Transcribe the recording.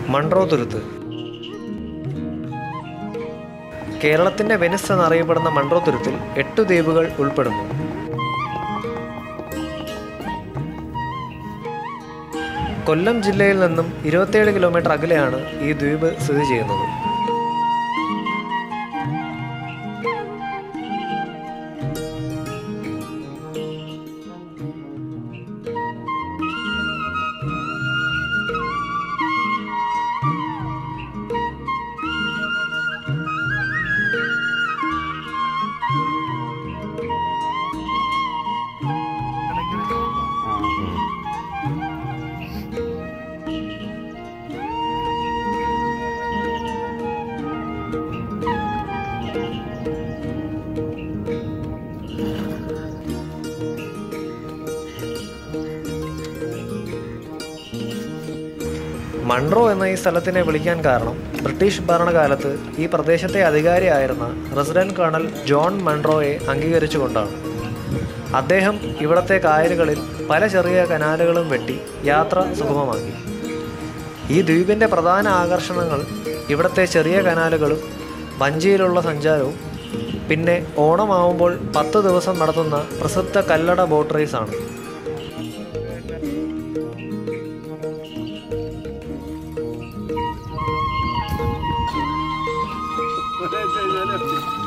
Munro തുരുത്ത് കേരളത്തിന്റെ Venice എന്നറിയപ്പെടുന്ന Munro തുരുത്തിൽ എട്ടു ദ്വീപുകൾ ഉൾപ്പെടുന്നു കൊല്ലം ജില്ലയിൽ നിന്നും ഇരുപത്തിയേഴ് കിലോമീറ്റർ അകലെയാണ് ഈ ദ്വീപ് സ്ഥിതി ചെയ്യുന്നത് മൺട്രോ എന്ന ഈ സ്ഥലത്തിനെ വിളിക്കാൻ കാരണം ബ്രിട്ടീഷ് ഭരണകാലത്ത് ഈ പ്രദേശത്തെ അധികാരിയായിരുന്ന റെസിഡന്റ് കേണൽ ജോൺ മൺട്രോയെ അംഗീകരിച്ചുകൊണ്ടാണ് അദ്ദേഹം ഇവിടത്തെ കായലുകളിൽ പല ചെറിയ കനാലുകളും വെട്ടി യാത്ര സുഗമമാക്കി ഈ ദ്വീപിൻ്റെ പ്രധാന ആകർഷണങ്ങൾ ഇവിടുത്തെ ചെറിയ കനാലുകളും വഞ്ചിയിലുള്ള സഞ്ചാരവും പിന്നെ ഓണമാവുമ്പോൾ പത്ത് ദിവസം നടത്തുന്ന പ്രസിദ്ധ കല്ലട ബോട്ട് റേസാണ് Gracias.